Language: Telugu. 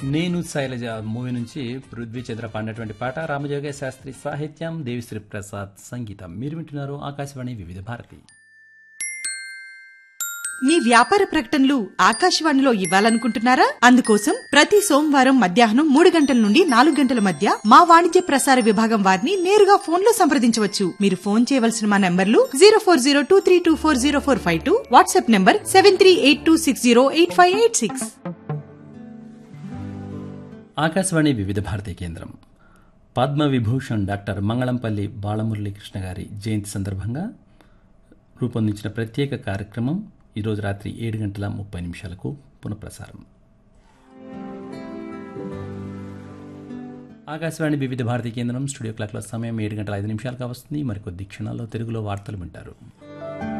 నేను శైలజ మూవీ నుంచి పృథ్వీ చంద్ర పాడినటువంటి పాట రామజోగ శాస్త్రి సాహిత్యం దేవిశ్రీ ప్రసాద్ సంగీతం మీరు వింటున్నారు ఆకాశవాణి వివిధ భారతి మీ వ్యాపార ప్రకటనలు ఆకాశవాణిలో ఇవ్వాలనుకుంటున్నారా అందుకోసం ప్రతి సోమవారం మధ్యాహ్నం మూడు గంటల నుండి నాలుగు గంటల మధ్య మా వాణిజ్య ప్రసార విభాగం వారిని నేరుగా ఫోన్ లో సంప్రదించవచ్చు మీరు ఫోన్ చేయవలసిన మా నంబర్లు zero four zero two three two four zero four five two WhatsApp number seven three eight two six zero eight five eight six Akashvani Vividh Bharati కేంద్రం పద్మ విభూషణ్ డాక్టర్ మంగళంపల్లి బాలమురళీకృష్ణ గారి జయంతి సందర్భంగా రూపొందించిన ప్రత్యేక కార్యక్రమం ఈరోజు రాత్రి ఏడు గంటల ముప్పై నిమిషాలకు పునఃప్రసారం ఆకాశవాణి వివిధ భారతి కేంద్రం స్టూడియో క్లాక్లో సమయం ఏడు గంటల ఐదు నిమిషాలుగా వస్తుంది మరికొద్ది క్షణాల్లో తెలుగులో వార్తలు వింటారు